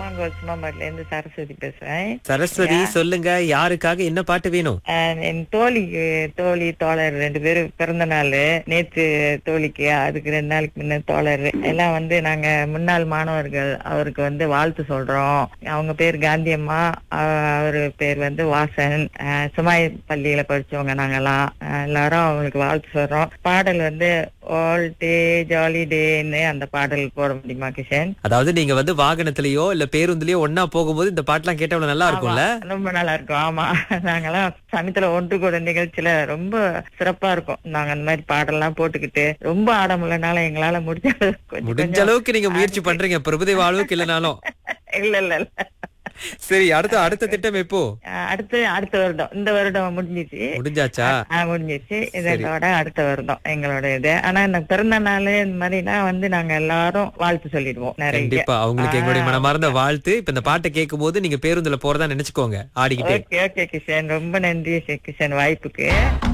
புல்லாங்கோல் சும்மாமட்ல இருந்து சரஸ்வதி பேசுறேன் சரஸ்வதி சொல்லுங்க யாருக்காக என்ன பாட்டு வேணும் அஹ் என் தோழிக்கு தோழி தோழர் ரெண்டு பேரும் பிறந்த நாள் நேத்து தோழிக்கு அதுக்கு ரெண்டு நாளுக்கு முன்ன தோழர் எல்லாம் வந்து நாங்க முன்னாள் மாணவர்கள் அவருக்கு வந்து வாழ்த்து சொல்றோம் அவங்க பேர் காந்தியம்மா அஹ் அவரு பேர் வந்து வாசன் அஹ் சுமாய் பள்ளியில படிச்சவங்க நாங்கெல்லாம் அஹ் எல்லாரும் அவங்களுக்கு வாழ்த்து சொல்றோம் பாடல் வந்து ஆல் டே ஜாலி டேன்னு அந்த பாடல் போட முடியுமா கிஷன் அதாவது நீங்க வந்து வாகனத்திலயோ இல்ல பேருந்துலயோ ஒன்னா போகும்போது இந்த பாட்டுலாம் கேட்டா அவ்வளவு நல்லா இருக்கும்ல ஆமா, ரொம்ப நல்லா இருக்கும் ஆமா நாங்கெல்லாம் சமயத்துல ஒன்று கூட நிகழ்ச்சியில ரொம்ப சிறப்பா இருக்கும் நாங்க அந்த மாதிரி பாடல்லாம் போட்டுக்கிட்டு ரொம்ப ஆட முடியலனால எங்களால முடிஞ்ச அளவு கொஞ்சம் முடிஞ்ச கொஞ்சம் அளவுக்கு நீங்க முயற்சி பண்றீங்க பிரபுதேவ அளவுக்கு இல்லனாலும் இல்ல இல்ல இல்ல சரி அடுத்த அடுத்த திட்டம் எப்போ அஹ் அடுத்து அடுத்த வருடம் இந்த வருடம் முடிஞ்சிச்சு முடிஞ்சாச்சா ஆஹ் முடிஞ்சிச்சு இதோட அடுத்த வருடம் எங்களோட இது ஆனா இந்த பிறந்த நாள் இந்த மாதிரிலாம் வந்து நாங்க எல்லாரும் வாழ்த்து சொல்லிடுவோம் நிறைய கண்டிப்பா அவங்களுக்கு எங்களுடைய மனமார்ந்த வாழ்த்து இப்ப இந்த பாட்டை கேட்கும் போது நீங்க பேருந்துல போறதா நினைச்சுக்கோங்க ஆடிக்கிட்டே ஓகே ஓகே கிஷன் ரொம்ப நன்றி கிஷன் வாய்ப்புக்கு